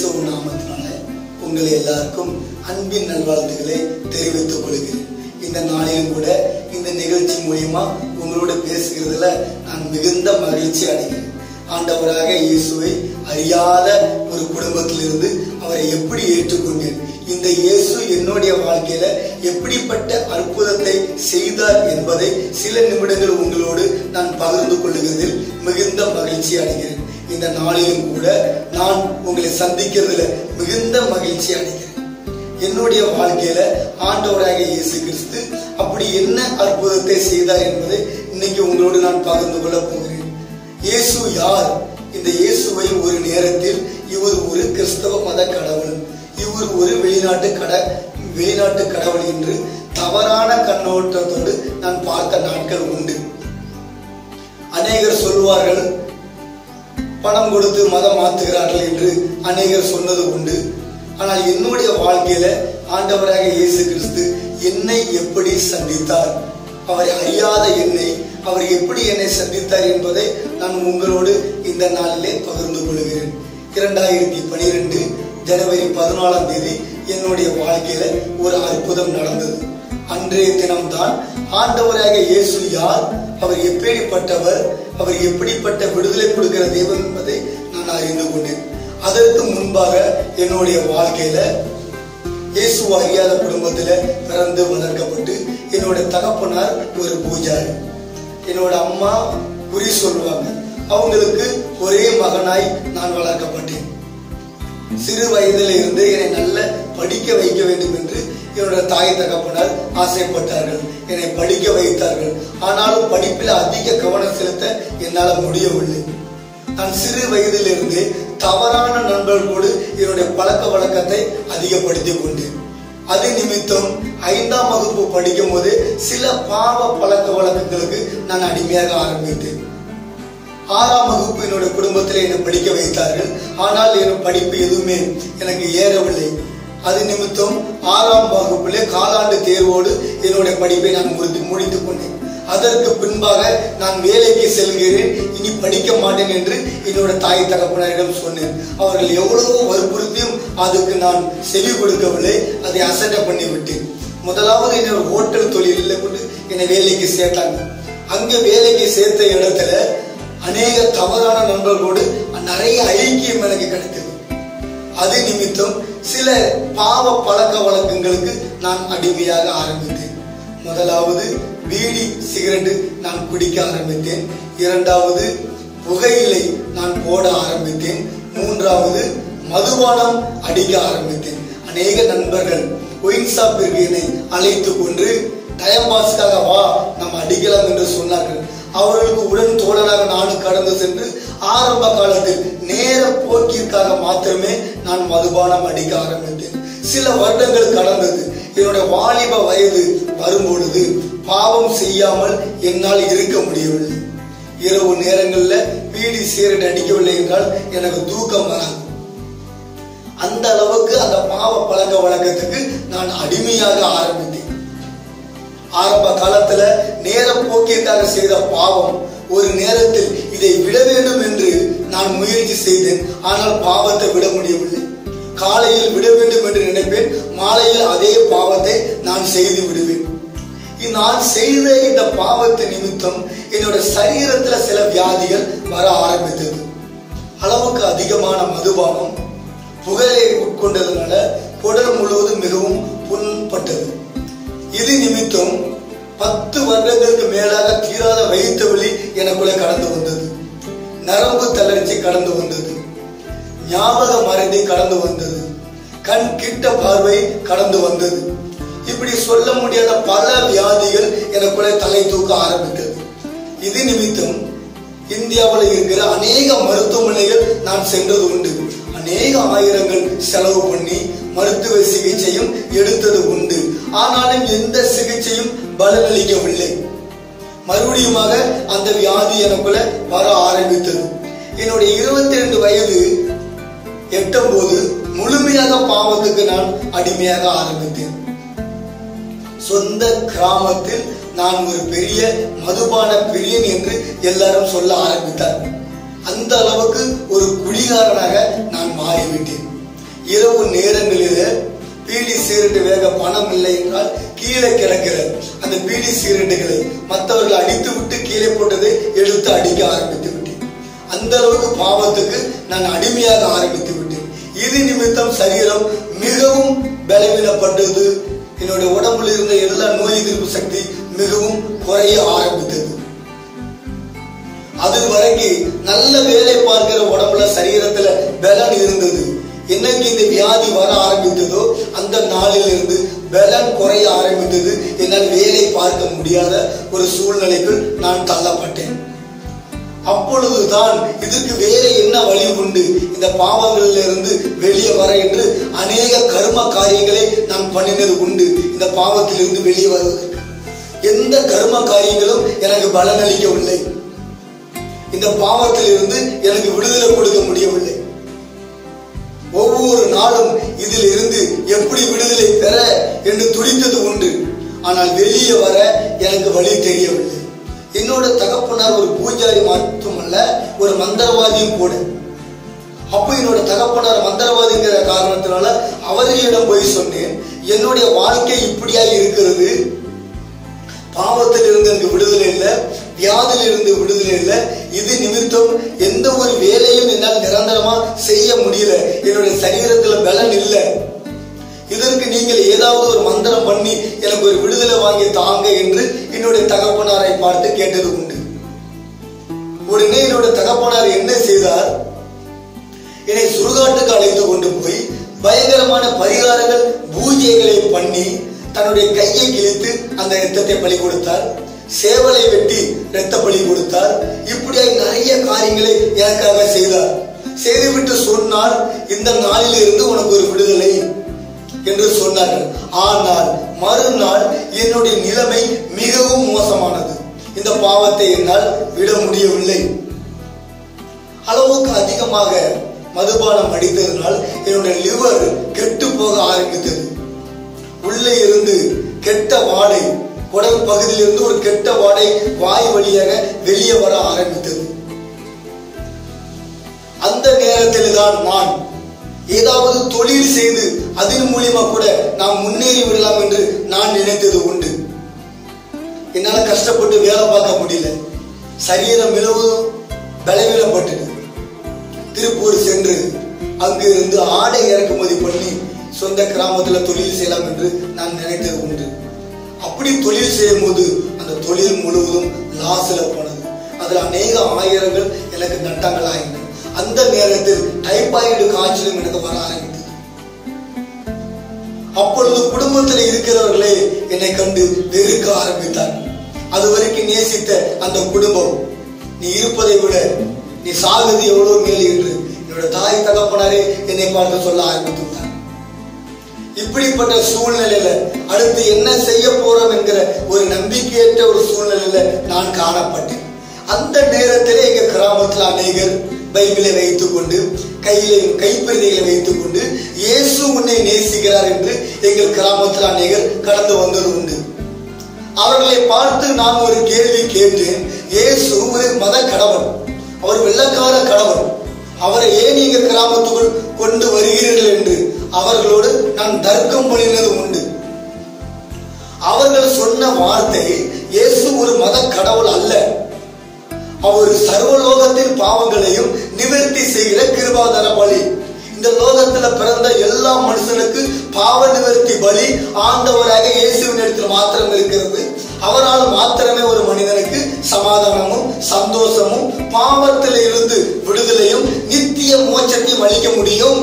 இயேசு நாமத்தினால உங்களை எல்லாருக்கும் அன்பின் நல்வாழ்த்துக்களை தெரிவித்துக் கொள்கிறேன் இந்த நாளிலும் கூட இந்த நிகழ்ச்சி மூலியமா உங்களோட பேசுகிறதுல நான் மிகுந்த மகிழ்ச்சி அடைகிறேன் ஆண்டவராக இயேசுவை அறியாத ஒரு குடும்பத்திலிருந்து அவரை எப்படி ஏற்றுக்கொண்டேன் இந்த இயேசு என்னுடைய வாழ்க்கையில எப்படிப்பட்ட அற்புதத்தை செய்தார் என்பதை சில நிமிடங்கள் உங்களோடு நான் பகிர்ந்து கொள்ளுகிறதில் மிகுந்த மகிழ்ச்சி அடைகிறேன் இந்த நாளிலும் கூட நான் உங்களை சந்திக்கிறதுல மிகுந்த மகிழ்ச்சி அடைகிறேன் என்னுடைய வாழ்க்கையில ஆண்டவராக இயேசு கிறிஸ்து அப்படி என்ன அற்புதத்தை செய்தார் என்பதை இன்னைக்கு உங்களோடு நான் பகிர்ந்து கொள்ள போகிறேன் இயேசு யார் இந்த இயேசுவை ஒரு நேரத்தில் இவர் ஒரு கிறிஸ்தவ மத கடவுள் இவர் ஒரு வெளிநாட்டு கட வெளிநாட்டு கடவுள் என்று தவறான கண்ணோட்டத்தோடு நான் பார்த்த நாட்கள் உண்டு அநேகர் சொல்வார்கள் பணம் கொடுத்து மதம் மாத்துகிறார்கள் என்று அநேகர் சொன்னது உண்டு ஆனால் என்னுடைய வாழ்க்கையில ஆண்டவராக இயேசு கிறிஸ்து என்னை எப்படி சந்தித்தார் அவரை அறியாத என்னை அவர் எப்படி என்னை சந்தித்தார் என்பதை நான் உங்களோடு இந்த நாளிலே பகிர்ந்து கொள்கிறேன் இரண்டாயிரத்தி பனிரெண்டு ஜனவரி பதினாலாம் தேதி என்னுடைய வாழ்க்கையில ஒரு அற்புதம் நடந்தது அன்றைய தினம்தான் ஆண்டவராக இயேசு யார் அவர் எப்படிப்பட்டவர் அவர் எப்படிப்பட்ட விடுதலை கொடுக்கிற தெய்வம் என்பதை நான் அறிந்து கொண்டேன் அதற்கு முன்பாக என்னுடைய வாழ்க்கையில இயேசு அறியாத குடும்பத்துல பிறந்து வளர்க்கப்பட்டு என்னோட தகப்பனார் ஒரு பூஜாரி என்னோட அம்மா குறி சொல்லுவாங்க அவங்களுக்கு ஒரே மகனாய் நான் வளர்க்கப்பட்டேன் சிறு வயதில் இருந்து என்னை நல்ல படிக்க வைக்க வேண்டும் என்று என்னோட தாய் தகப்பனார் ஆசைப்பட்டார்கள் என்னை படிக்க வைத்தார்கள் ஆனாலும் படிப்பில் அதிக கவனம் செலுத்த என்னால் முடியவில்லை நான் சிறு வயதிலிருந்து தவறான நண்பர்களோடு என்னுடைய பழக்க வழக்கத்தை அதிகப்படுத்திக் கொண்டேன் அது நிமித்தம் ஐந்தாம் வகுப்பு படிக்கும் போது சில பாவ பழக்க வழக்கங்களுக்கு நான் அடிமையாக ஆரம்பித்தேன் ஆறாம் வகுப்பு என்னுடைய குடும்பத்தில் என்னை படிக்க வைத்தார்கள் ஆனால் என் படிப்பு எதுவுமே எனக்கு ஏறவில்லை அது நிமித்தம் ஆறாம் வகுப்பிலே காலாண்டு தேர்வோடு என்னுடைய படிப்பை நான் முடித்து முடித்துக் கொண்டேன் அதற்கு பின்பாக நான் வேலைக்கு செல்கிறேன் இனி படிக்க மாட்டேன் என்று என்னோட தாய் தகப்பனரிடம் சொன்னேன் அவர்கள் எவ்வளவோ வற்புறுத்தியும் அதுக்கு நான் செவி கொடுக்கவில்லை அதை அசட்டை பண்ணி விட்டேன் முதலாவது என்னோட ஹோட்டல் தொழிலில் கொண்டு என்னை வேலைக்கு சேர்த்தாங்க அங்க வேலைக்கு சேர்த்த இடத்துல அநேக தவறான நண்பர்களோடு நிறைய ஐக்கியம் எனக்கு கிடைத்தது அது நிமித்தம் சில பாவ பழக்க வழக்கங்களுக்கு நான் அடிமையாக ஆரம்பித்தேன் முதலாவது பீடி சிகரெட்டு நான் குடிக்க ஆரம்பித்தேன் இரண்டாவது புகையிலை நான் போட ஆரம்பித்தேன் மூன்றாவது மதுபானம் அடிக்க ஆரம்பித்தேன் அநேக நண்பர்கள் ஒயின் ஷாப்பிற்கு என்னை அழைத்து கொண்டு டைம் பாஸ்க்காக வா நம்ம அடிக்கலாம் என்று சொன்னார்கள் அவர்களுக்கு உடன் தோழராக நானும் கடந்து சென்று ஆரம்ப காலத்தில் நேர போக்கிற்காக மாத்திரமே நான் மதுபானம் அடிக்க ஆரம்பித்தேன் சில வருடங்கள் கடந்தது என்னுடைய வாலிப வயது வரும்பொழுது பாவம் செய்யாமல் என்னால் இருக்க முடியவில்லை இரவு நேரங்களில் பீடி சிகரெட் அடிக்கவில்லை என்றால் எனக்கு தூக்கம் வராது அந்த அளவுக்கு அந்த பாவ பழக்க வழக்கத்துக்கு நான் அடிமையாக ஆரம்பித்தேன் ஆரம்ப காலத்துல நேர போக்கிற்காக செய்த பாவம் ஒரு நேரத்தில் இதை விட வேண்டும் என்று நான் முயற்சி செய்தேன் ஆனால் பாவத்தை விட முடியவில்லை காலையில் விட வேண்டும் என்று நினைப்பேன் மாலையில் அதே பாவத்தை நான் செய்து விடுவேன் நான் செய்த இந்த பாவத்தை நிமித்தம் என்னோட சரீரத்துல சில வியாதிகள் வர ஆரம்பித்தது அளவுக்கு அதிகமான மதுபானம் புகையை உட்கொண்டதுனால குடல் முழுவதும் மிகவும் புண்பட்டது இது நிமித்தம் பத்து வருடங்களுக்கு மேலாக தீராத வயிற்று வலி எனக்குள்ள கடந்து வந்தது நரம்பு தளர்ச்சி கடந்து வந்தது ஞாபக மறதி கடந்து வந்தது கண் கிட்ட பார்வை கடந்து வந்தது இப்படி சொல்ல முடியாத பல வியாதிகள் எனக்குள்ள தலை தூக்க ஆரம்பித்தது இது நிமித்தம் இந்தியாவில் இருக்கிற அநேக மருத்துவமனைகள் நான் சென்றது உண்டு அநேக ஆயிரங்கள் செலவு பண்ணி மருத்துவ சிகிச்சையும் எடுத்தது உண்டு ஆனாலும் எந்த சிகிச்சையும் பலனளிக்கவில்லை மறுபடியுமாக அந்த வியாதி எனக்குள்ள வர ஆரம்பித்தது என்னுடைய இருபத்தி ரெண்டு வயது எட்டும் போது முழுமையாக பாவத்துக்கு நான் அடிமையாக ஆரம்பித்தேன் சொந்த கிராமத்தில் நான் ஒரு பெரிய மதுபான பிரியன் என்று எல்லாரும் சொல்ல ஆரம்பித்தார் அந்த அளவுக்கு ஒரு குடிகாரனாக நான் மாறிவிட்டேன் இரவு நேரங்களிலே பீடி சிகரெட்டு வேக பணம் இல்லை என்றால் கீழே கிடக்கிற அந்த பீடி சிகரெட்டுகளை மற்றவர்கள் அடித்து விட்டு கீழே போட்டதை எடுத்து அடிக்க ஆரம்பித்து விட்டேன் அந்த அளவுக்கு பாவத்துக்கு நான் அடிமையாக ஆரம்பித்து விட்டேன் இது நிமித்தம் சரீரம் மிகவும் பலவீனப்பட்டது என்னுடைய உடம்புல இருந்த எல்லா நோய் எதிர்ப்பு சக்தி மிகவும் குறைய ஆரம்பித்தது அது வரைக்கும் நல்ல வேலை பார்க்கிற உடம்புல சரீரத்துல பலன் இருந்தது என்னைக்கு இந்த வியாதி வர ஆரம்பித்ததோ அந்த நாளில் இருந்து பலன் குறைய ஆரம்பித்தது என்னால் வேலை பார்க்க முடியாத ஒரு சூழ்நிலைக்குள் நான் தள்ளப்பட்டேன் அப்பொழுதுதான் இதுக்கு வேற என்ன வழி உண்டு இந்த பாவங்களில் இருந்து வெளியே வர என்று அநேக கர்ம காரியங்களை நான் பண்ணினது உண்டு இந்த பாவத்திலிருந்து வெளியே வருவதற்கு எந்த கர்ம காரியங்களும் எனக்கு பலனளிக்கவில்லை இந்த பாவத்திலிருந்து எனக்கு விடுதலை கொடுக்க முடியவில்லை ஒவ்வொரு நாளும் இதில் இருந்து எப்படி விடுதலை பெற என்று துடித்தது உண்டு ஆனால் வெளியே வர எனக்கு வழி தெரியவில்லை என்னோட தகப்பனார் ஒரு பூஜாரி மட்டுமல்ல ஒரு மந்திரவாதியும் கூட அப்போ என்னோட தகப்பனார் மந்திரவாதிங்கிற காரணத்தினால அவர்களிடம் போய் சொன்னேன் என்னுடைய வாழ்க்கை இப்படியா இருக்கிறது பாவத்தில் இருந்து எனக்கு விடுதலை இல்லை வியாதியில் இருந்து விடுதலை இல்லை இது நிமித்தம் எந்த ஒரு வேலையும் என்னால் நிரந்தரமா செய்ய முடியல என்னுடைய சரீரத்துல பலன் இல்லை இதற்கு நீங்கள் ஏதாவது ஒரு மந்திரம் பண்ணி எனக்கு ஒரு விடுதலை வாங்கி தாங்க என்று என்னுடைய தகப்பனாரை பார்த்து கேட்டது உண்டு உடனே என்னுடைய தகப்பனார் என்ன செய்தார் என்னை சுடுகாட்டுக்கு அழைத்து கொண்டு போய் பயங்கரமான பரிகாரங்கள் பூஜைகளை பண்ணி தன்னுடைய கையை கிழித்து அந்த ரத்தத்தை பலி கொடுத்தார் சேவலை வெட்டி ரத்த பலி கொடுத்தார் இப்படியாய் நிறைய காரியங்களை எனக்காக செய்தார் செய்துவிட்டு சொன்னார் இந்த நாளில் இருந்து உனக்கு ஒரு விடுதலை என்று சொன்னார்கள் ஆனால் மறுநாள் என்னுடைய நிலைமை மிகவும் மோசமானது இந்த பாவத்தை என்னால் விட முடியவில்லை அளவுக்கு அதிகமாக மதுபானம் அடித்ததனால் என்னுடைய லிவர் கெட்டு போக ஆரம்பித்தது உள்ளே இருந்து கெட்ட வாடை குடல் பகுதியிலிருந்து ஒரு கெட்ட வாடை வாய் வழியாக வெளியே வர ஆரம்பித்தது அந்த நேரத்தில் தான் நான் ஏதாவது தொழில் செய்து அதன் மூலியமா கூட நாம் முன்னேறி விடலாம் என்று நான் நினைத்தது உண்டு என்னால கஷ்டப்பட்டு வேலை பார்க்க முடியல சரீரம் மிகவும் பலவீனப்பட்டது திருப்பூர் சென்று அங்கு இருந்து ஆடை இறக்குமதி பண்ணி சொந்த கிராமத்துல தொழில் செய்யலாம் என்று நான் நினைத்தது உண்டு அப்படி தொழில் செய்யும் போது அந்த தொழில் முழுவதும் லாஸ்ல போனது அதுல அநேக ஆயிரங்கள் எனக்கு நட்டங்கள் ஆயின அந்த நேரத்தில் டைபாய்டு காய்ச்சலும் எனக்கு வர ஆரம்பித்தது அப்பொழுது குடும்பத்தில் இருக்கிறவர்களே என்னை கண்டு வெறுக்க ஆரம்பித்தார் அது வரைக்கும் நேசித்த அந்த குடும்பம் நீ இருப்பதை விட நீ சாகுது எவ்வளவு மேல் என்று என்னோட தாய் தகப்பனாரே என்னை பார்த்து சொல்ல ஆரம்பித்து விட்டார் இப்படிப்பட்ட சூழ்நிலையில அடுத்து என்ன செய்ய போறோம் என்கிற ஒரு நம்பிக்கையற்ற ஒரு சூழ்நிலையில நான் காணப்பட்டேன் அந்த நேரத்திலே எங்க கிராமத்தில் அநேகர் பைபிளை வைத்துக் கொண்டு கையிலே கைப்பிரதிகளை வைத்துக் கொண்டு இயேசு உன்னை நேசிக்கிறார் என்று எங்கள் கிராமத்தில் அநேகர் கடந்து வந்தது உண்டு அவர்களை பார்த்து நான் ஒரு கேள்வி கேட்டேன் இயேசு ஒரு மத கடவுள் அவர் வெள்ளக்கார கடவுள் அவரை ஏன் நீங்க கிராமத்துக்குள் கொண்டு வருகிறீர்கள் என்று அவர்களோடு நான் தர்க்கம் பண்ணினது உண்டு அவர்கள் சொன்ன வார்த்தை இயேசு ஒரு மத கடவுள் அல்ல அவர் சர்வலோகத்தின் பாவங்களையும் நிவர்த்தி செய்கிற கிருபாதர பலி இந்த லோகத்துல பிறந்த எல்லா மனுஷனுக்கு பாவ நிவர்த்தி பலி ஆண்டவராக இயேசுவின் இடத்தில் மாத்திரம் இருக்கிறது அவரால் மாத்திரமே ஒரு மனிதனுக்கு சமாதானமும் சந்தோஷமும் பாவத்தில் இருந்து விடுதலையும் நித்திய மோட்சத்தையும் அளிக்க முடியும்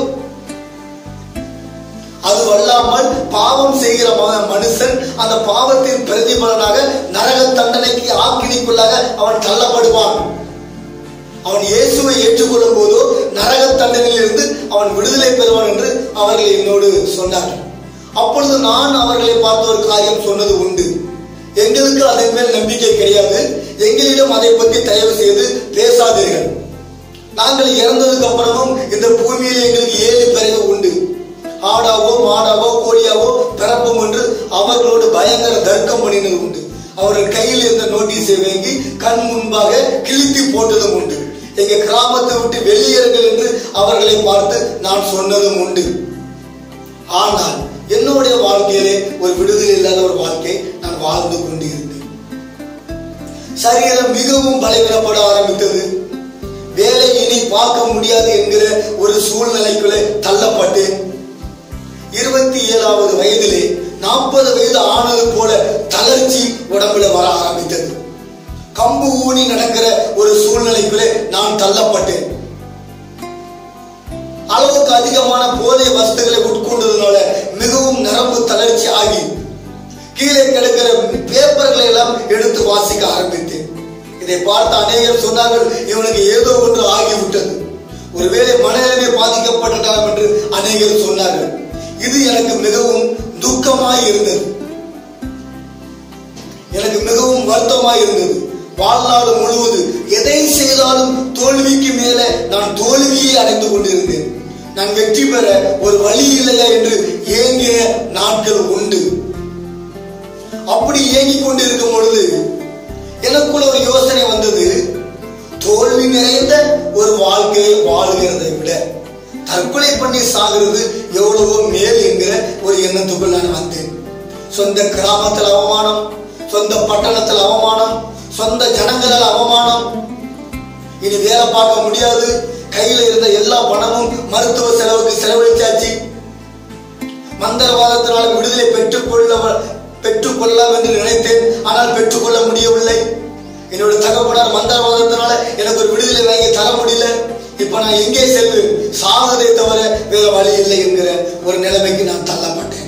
அது அல்லாமல் பாவம் செய்கிற ம- மனுஷன் அந்த பாவத்தின் பிரதிபலனாக நரக தண்டனைக்கு ஆக்கினிக்குள்ளாக அவன் தள்ளப்படுவான் அவன் இயேசுவை ஏற்றுக்கொள்ளும் போதோ நரக தண்டனையிலிருந்து அவன் விடுதலை பெறுவான் என்று அவர்கள் என்னோடு சொன்னார்கள் அப்பொழுது நான் அவர்களை பார்த்து ஒரு காரியம் சொன்னது உண்டு எங்களுக்கு அதன் மேல் நம்பிக்கை கிடையாது எங்களிடம் அதை பற்றி தயவு செய்து பேசாதீர்கள் நாங்கள் இறந்ததுக்கு அப்புறமும் இந்த பூமியில் எங்களுக்கு ஏழு பிறகு உண்டு ஆடாவோ மாடாவோ கோழியாவோ பிறப்போம் என்று அவர்களோடு பயங்கர தர்க்கம் பண்ணினது உண்டு அவர்கள் கையில் இருந்த நோட்டீஸை வாங்கி கண் முன்பாக கிழித்து போட்டதும் உண்டு எங்க கிராமத்தை விட்டு வெளியேறுங்கள் என்று அவர்களை பார்த்து நான் சொன்னதும் உண்டு ஆனால் என்னுடைய வாழ்க்கையிலே ஒரு விடுதலை இல்லாத ஒரு வாழ்க்கை நான் வாழ்ந்து கொண்டிருந்தேன் சரீரம் மிகவும் பலவீனப்பட ஆரம்பித்தது வேலை இனி பார்க்க முடியாது என்கிற ஒரு சூழ்நிலைக்குள்ளே தள்ளப்பட்டேன் இருபத்தி ஏழாவது வயதிலே நாற்பது வயது ஆனது போல தளர்ச்சி உடம்புல வர ஆரம்பித்தது கம்பு ஊனி நடக்கிற ஒரு சூழ்நிலைக்குள்ளே நான் தள்ளப்பட்டேன் அளவுக்கு அதிகமான போதை வஸ்துகளை உட்கொண்டதுனால மிகவும் நரம்பு தளர்ச்சி ஆகி கீழே கிடக்கிற பேப்பர்களை எல்லாம் எடுத்து வாசிக்க ஆரம்பித்தேன் இதை பார்த்து அநேகர் சொன்னார்கள் இவனுக்கு ஏதோ ஒன்று ஆகிவிட்டது ஒருவேளை மனநிலைமை பாதிக்கப்பட்டிருக்கலாம் என்று அநேகர் சொன்னார்கள் இது எனக்கு மிகவும் துக்கமாய் இருந்தது எனக்கு மிகவும் வருத்தமாய் இருந்தது வாழ்நாள் முழுவது எதை செய்தாலும் தோல்விக்கு மேல நான் தோல்வியை அடைந்து கொண்டிருந்தேன் நான் வெற்றி பெற ஒரு வழி இல்லையா என்று ஏங்கிய நாட்கள் உண்டு அப்படி ஏங்கிக் கொண்டிருக்கும் பொழுது எனக்குள்ள ஒரு யோசனை வந்தது தோல்வி நிறைந்த ஒரு வாழ்க்கையை வாழ்கிறதை விட தற்கொலை பண்ணி சாகிறது எவ்வளவோ மேல் என்கிற ஒரு எண்ணத்துக்குள் நான் வந்தேன் சொந்த கிராமத்தில் அவமானம் சொந்த பட்டணத்தில் அவமானம் சொந்த ஜனங்களால் அவமானம் இனி வேலை பார்க்க முடியாது கையில இருந்த எல்லா பணமும் மருத்துவ செலவுக்கு செலவழிச்சாச்சு மந்திரவாதத்தினால் விடுதலை பெற்றுக்கொள்ள பெற்றுக்கொள்ளலாம் என்று நினைத்தேன் ஆனால் பெற்றுக்கொள்ள முடியவில்லை என்னோட தகப்பனார் மந்திரவாதத்தினால எனக்கு ஒரு விடுதலை வாங்கி தர முடியல இப்ப நான் எங்கே செல்வேன் சாவதை தவிர வேற வழி இல்லை என்கிற ஒரு நிலைமைக்கு நான் தள்ளப்பட்டேன்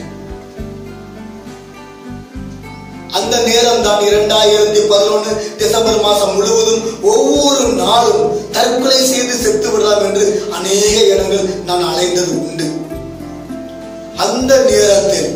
அந்த நேரம் தான் இரண்டாயிரத்தி பதினொன்று டிசம்பர் மாசம் முழுவதும் ஒவ்வொரு நாளும் தற்கொலை செய்து செத்து விடலாம் என்று அநேக இடங்கள் நான் அலைந்தது உண்டு அந்த நேரத்தில்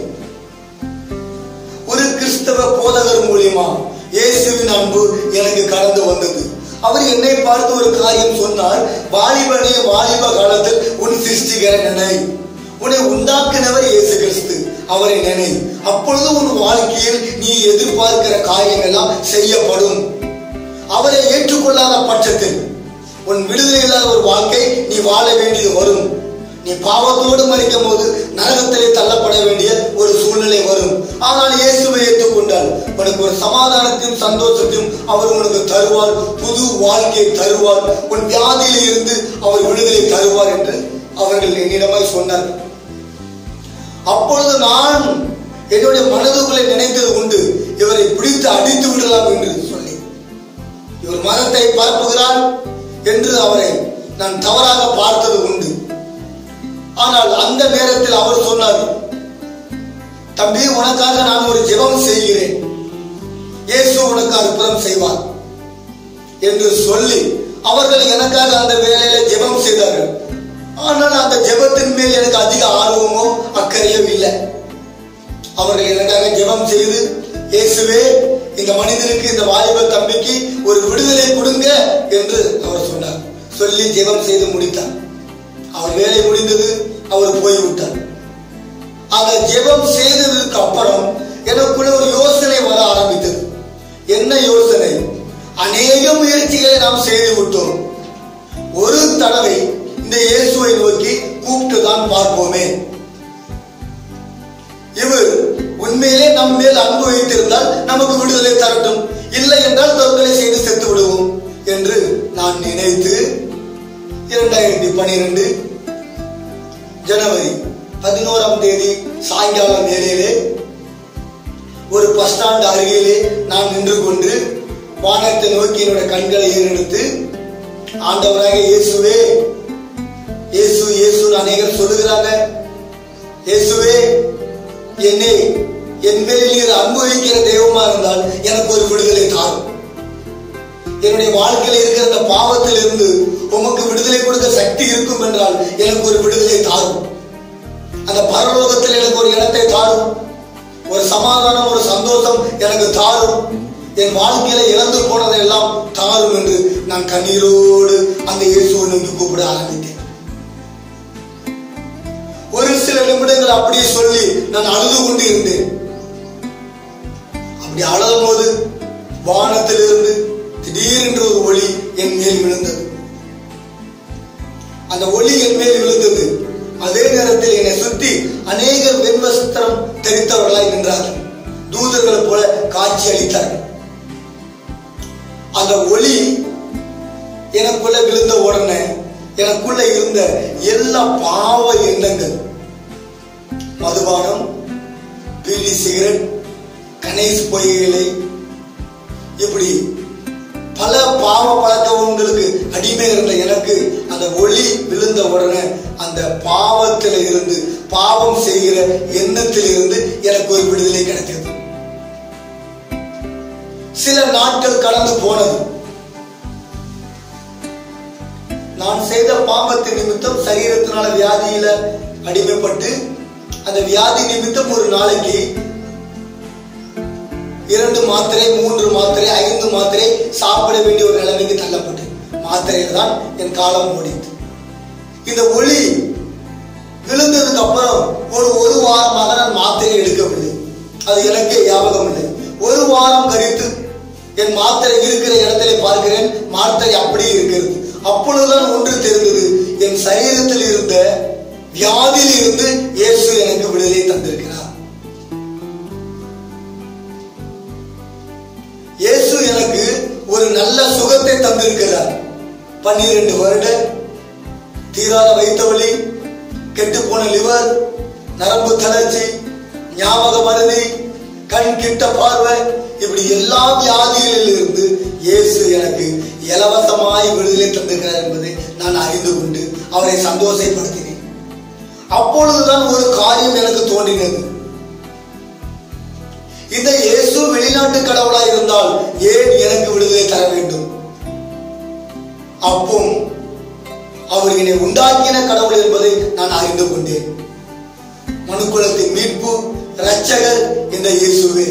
ஒரு கிறிஸ்தவ போதகர் மூலியமா இயேசுவின் அன்பு எனக்கு கடந்து வந்தது அவர் என்னை பார்த்து ஒரு காரியம் சொன்னார் வாலிபனே வாலிப காலத்தில் உன் சிருஷ்டிகர நினை உன்னை உண்டாக்குனவர் இயேசு கிறிஸ்து அவரை நினை அப்பொழுது உன் வாழ்க்கையில் நீ எதிர்பார்க்கிற காரியங்கள் எல்லாம் செய்யப்படும் அவரை ஏற்றுக்கொள்ளாத பட்சத்தில் உன் விடுதலை இல்லாத ஒரு வாழ்க்கை நீ வாழ வேண்டியது வரும் நீ பாவத்தோடு மறிக்கும் போது நரகத்திலே தள்ளப்பட வேண்டிய ஒரு சூழ்நிலை வரும் ஆனால் இயேசுவை ஏற்றுக்கொண்டால் உனக்கு ஒரு சமாதானத்தையும் சந்தோஷத்தையும் அவர் உனக்கு தருவார் புது வாழ்க்கையை தருவார் உன் வியாதியில இருந்து அவர் விடுதலை தருவார் என்று அவர்கள் என்னிடமாய் சொன்னார்கள் அப்பொழுது நான் என்னுடைய மனதுக்குள்ளே நினைத்தது உண்டு இவரை பிடித்து அடித்து விடலாம் என்று சொல்லி இவர் மதத்தை பரப்புகிறார் என்று அவரை நான் தவறாக பார்த்தது உண்டு ஆனால் அந்த நேரத்தில் அவர் சொன்னார் தம்பி உனக்காக நான் ஒரு ஜெபம் செய்கிறேன் இயேசு உனக்கு அற்புதம் செய்வார் என்று சொல்லி அவர்கள் எனக்காக அந்த வேலையில ஜெபம் செய்தார்கள் ஆனால் அந்த ஜெபத்தின் மேல் எனக்கு அதிக ஆர்வமோ அக்கறையோ இல்லை அவர்கள் எனக்காக ஜெபம் செய்து இயேசுவே இந்த மனிதனுக்கு இந்த வாலிப தம்பிக்கு ஒரு விடுதலை கொடுங்க என்று அவர் சொன்னார் சொல்லி ஜெபம் செய்து முடித்தார் அவர் வேலை முடிந்தது அவர் போய்விட்டார் அந்த ஜெபம் செய்ததற்கு அப்புறம் எனக்குள்ள ஒரு யோசனை வர ஆரம்பித்தது என்ன யோசனை அநேக முயற்சிகளை நாம் செய்து விட்டோம் ஒரு தடவை இந்த இயேசுவை நோக்கி கூப்பிட்டு தான் பார்ப்போமே இவர் உண்மையிலே நம் மேல் அன்பு வைத்திருந்தால் நமக்கு விடுதலை தரட்டும் இல்லை என்றால் தற்கொலை செய்து செத்து விடுவோம் என்று நான் நினைத்து இரண்டாயிரத்தி பனிரெண்டு ஜனவரி பதினோராம் தேதி சாயங்காலம் வேளையிலே ஒரு பஸ் ஸ்டாண்ட் அருகிலே நான் நின்று கொண்டு வானத்தை நோக்கி என்னோட கண்களை ஏறெடுத்து ஆண்டவராக இயேசுவே இயேசு இயேசு அநேகர் சொல்லுகிறாங்க இயேசுவே என்னை என் மேல் நீர் அன்பு வைக்கிற தெய்வமா இருந்தால் எனக்கு ஒரு விடுதலை தாரும் என்னுடைய வாழ்க்கையில் இருக்கிற அந்த பாவத்தில் இருந்து உமக்கு விடுதலை கொடுக்க சக்தி இருக்கும் என்றால் எனக்கு ஒரு விடுதலை தாரும் அந்த பரலோகத்தில் எனக்கு ஒரு இடத்தை தாரும் ஒரு சமாதானம் ஒரு சந்தோஷம் எனக்கு தாரும் என் வாழ்க்கையில இழந்து போனதை எல்லாம் தாரும் என்று நான் கண்ணீரோடு அந்த இயேசுவை நோக்கி கூப்பிட ஆரம்பித்தேன் ஒரு சில நிமிடங்கள் அப்படியே சொல்லி நான் அழுது கொண்டு இருந்தேன் அப்படி அழுதும் போது வானத்திலிருந்து திடீரென்று ஒரு ஒளி என் மேல் விழுந்தது அந்த ஒளி என் மேல் விழுந்தது அதே நேரத்தில் என்னை சுற்றி அநேகர் வெண்வஸ்திரம் தெரித்தவர்களாய் நின்றார்கள் தூதர்களைப் போல காட்சி அளித்தார்கள் அந்த ஒளி எனக்குள்ள விழுந்த உடனே எனக்குள்ள இருந்த எல்லா பாவ எண்ணங்கள் மதுபானம் பீடி சிகரெட் கணேஷ் பொய்களை இப்படி பல பாவ பழக்கங்களுக்கு அடிமை இருந்த எனக்கு அந்த ஒளி விழுந்த உடனே அந்த பாவத்தில் இருந்து பாவம் செய்கிற எண்ணத்தில் இருந்து எனக்கு ஒரு விடுதலை கிடைத்தது சில நாட்கள் கடந்து போனது நான் செய்த பாவத்தின் நிமித்தம் சரீரத்தினால வியாதியில அடிமைப்பட்டு அந்த வியாதி நிமித்தம் ஒரு நாளைக்கு இரண்டு மாத்திரை மூன்று மாத்திரை ஐந்து மாத்திரை சாப்பிட வேண்டிய ஒரு நிலைமைக்கு தள்ளப்பட்டு மாத்திரையில் தான் என் காலம் ஓடித்து இந்த ஒளி விழுந்ததுக்கு அப்புறம் ஒரு ஒரு வாரமாக நான் மாத்திரை எடுக்கவில்லை அது எனக்கே ஞாபகம் இல்லை ஒரு வாரம் கழித்து என் மாத்திரை இருக்கிற இடத்திலே பார்க்கிறேன் மாத்திரை அப்படியே இருக்கிறது அப்பொழுதுதான் ஒன்று தெரிந்தது என் சரீரத்தில் இருந்த வியாதியில் இருந்து இயேசு எனக்கு விடுதலை தந்திருக்கிறார் இயேசு எனக்கு ஒரு நல்ல சுகத்தை தந்திருக்கிறார் பன்னிரண்டு வருட தீராத வைத்த வலி கெட்டு போன லிவர் நரம்பு தளர்ச்சி ஞாபக மருதி கண் கிட்ட பார்வை இப்படி எல்லா வியாதிகளில் இருந்து இயேசு எனக்கு இலவசமாய் விடுதலை தந்திருக்கிறார் என்பதை நான் அறிந்து கொண்டு அவரை சந்தோஷப்படுத்தினேன் அப்பொழுதுதான் ஒரு காரியம் எனக்கு தோன்றினது இந்த இயேசு வெளிநாட்டு கடவுளா இருந்தால் ஏன் எனக்கு விடுதலை தர வேண்டும் அப்போம் அவர் என்னை உண்டாக்கின கடவுள் என்பதை நான் அறிந்து கொண்டேன் மனுக்குலத்தின் மீட்பு இரட்சகர் இந்த இயேசுவே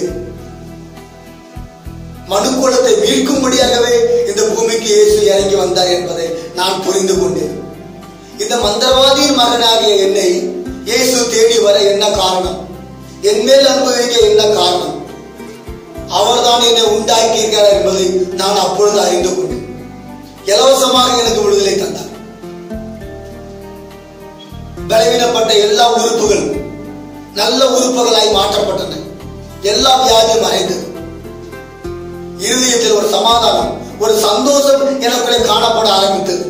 மனுக்குலத்தை மீட்கும்படியாகவே இந்த பூமிக்கு இயேசு இறங்கி வந்தார் என்பதை நான் புரிந்து கொண்டேன் இந்த மந்திரவாதியின் மகனாகிய என்னை இயேசு தேடி வர என்ன காரணம் என் மேல் அன்பு வைக்க என்ன காரணம் அவர்தான் என்னை உண்டாக்கி இருக்கிறார் என்பதை நான் அப்பொழுது அறிந்து கொண்டேன் இலவசமாக எனக்கு விடுதலை தந்தார் பலவீனப்பட்ட எல்லா உறுப்புகள் நல்ல உறுப்புகளாய் மாற்றப்பட்டன எல்லா வியாதியும் மறைந்தது இருதயத்தில் ஒரு சமாதானம் ஒரு சந்தோஷம் எனக்குள்ளே காணப்பட ஆரம்பித்தது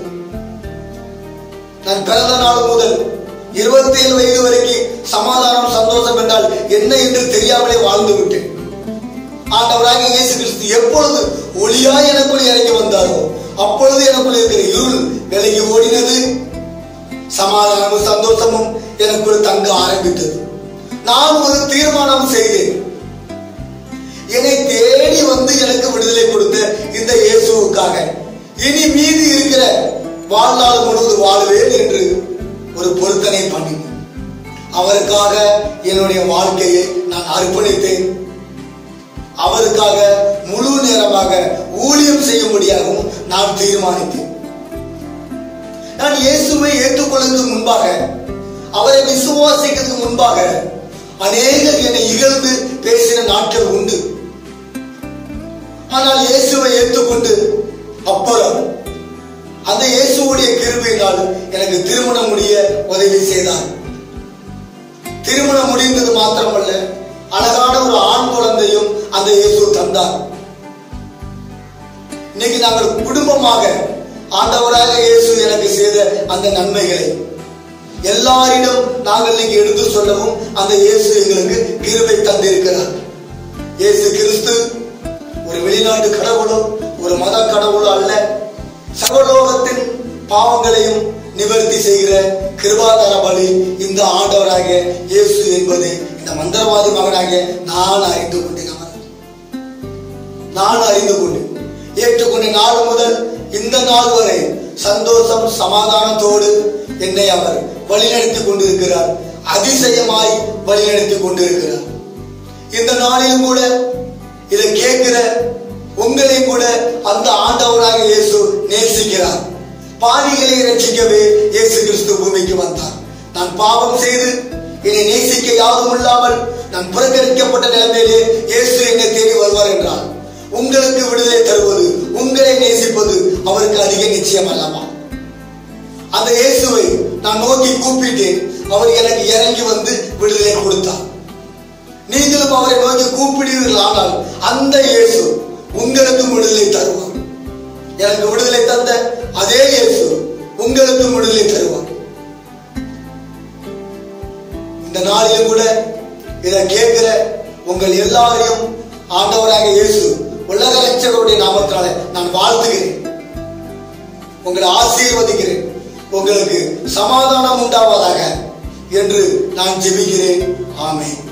நான் பிறந்த நாள் முதல் இருபத்தி ஏழு வயது வரைக்கும் சமாதானம் சந்தோஷம் என்றால் என்ன என்று தெரியாமலே வாழ்ந்து விட்டேன் ஆண்டவராக இயேசு கிறிஸ்து எப்பொழுது ஒளியாய் எனக்குள் இறங்கி வந்தாரோ அப்பொழுது எனக்குள் இருக்கிற இருள் விலகி ஓடினது சமாதானமும் சந்தோஷமும் எனக்குள் தங்க ஆரம்பித்தது நான் ஒரு தீர்மானம் செய்தேன் என்னை தேடி வந்து எனக்கு விடுதலை கொடுத்த இந்த இயேசுவுக்காக இனி மீதி இருக்கிற வாழ்நாள் முழுவது வாழுவேன் என்று ஒரு பொருத்தனை பண்ணினேன் அவருக்காக என்னுடைய வாழ்க்கையை நான் அர்ப்பணித்தேன் அவருக்காக முழு நேரமாக ஊழியம் செய்யும்படியாகவும் நான் தீர்மானித்தேன் நான் இயேசுவை ஏற்றுக்கொள்வதற்கு முன்பாக அவரை விசுவாசிக்கிறதுக்கு முன்பாக அநேகர் என்னை இகழ்ந்து பேசின நாட்கள் உண்டு ஆனால் இயேசுவை ஏற்றுக்கொண்டு அப்புறம் அந்த இயேசுவுடைய கிருபையினால் எனக்கு திருமணம் முடிய உதவி செய்தார் திருமணம் முடிந்தது மாத்திரமல்ல அழகான ஒரு ஆண் குழந்தையும் அந்த இயேசு தந்தார் இன்னைக்கு நாங்கள் குடும்பமாக ஆண்டவராக இயேசு எனக்கு செய்த அந்த நன்மைகளை எல்லாரிடம் நாங்கள் இன்னைக்கு எடுத்து சொல்லவும் அந்த இயேசு எங்களுக்கு கிருபை தந்திருக்கிறார் இயேசு கிறிஸ்து ஒரு வெளிநாட்டு கடவுளோ ஒரு மத கடவுளோ அல்ல சகலோகத்தின் பாவங்களையும் நிவர்த்தி செய்கிற கிருபாதார பலி இந்த ஆண்டவராகிய இயேசு என்பது இந்த மந்திரவாதி மகனாகிய நான் அறிந்து கொண்டேன் அவர். நான் அறிந்து கொண்டேன் ஏற்றுக்கொண்ட நாள் முதல் இந்த நாள் வரை சந்தோஷம் சமாதானத்தோடு என்னை அவர் வழிநடத்தி கொண்டிருக்கிறார் அதிசயமாய் வழிநடத்தி கொண்டிருக்கிறார் இந்த நாளிலும் கூட இதை கேட்கிற உங்களை கூட அந்த ஆண்டவராக இயேசு நேசிக்கிறார் பாவிகளை ரட்சிக்கவே இயேசு கிறிஸ்து பூமிக்கு வந்தார் நான் பாவம் செய்து என்னை நேசிக்க யாரும் இல்லாமல் நான் புறக்கணிக்கப்பட்ட நிலைமையிலே இயேசு என்னை தேடி வருவார் என்றார் உங்களுக்கு விடுதலை தருவது உங்களை நேசிப்பது அவருக்கு அதிக நிச்சயம் அல்லவா அந்த இயேசுவை நான் நோக்கி கூப்பிட்டேன் அவர் எனக்கு இறங்கி வந்து விடுதலை கொடுத்தார் நீங்களும் அவரை நோக்கி கூப்பிடுவீர்கள் ஆனால் அந்த இயேசு உங்களுக்கும் விடுதலை தருவார் எனக்கு விடுதலை தந்த அதே இயேசு உங்களுக்கும் விடுதலை தருவார் இந்த நாளிலும் கூட இதை கேட்கிற உங்கள் எல்லாரையும் ஆண்டவராக இயேசு உலக ரட்சகருடைய நாமத்தினால நான் வாழ்த்துகிறேன் உங்களை ஆசீர்வதிக்கிறேன் உங்களுக்கு சமாதானம் உண்டாவதாக என்று நான் ஜெபிக்கிறேன் ஆமென்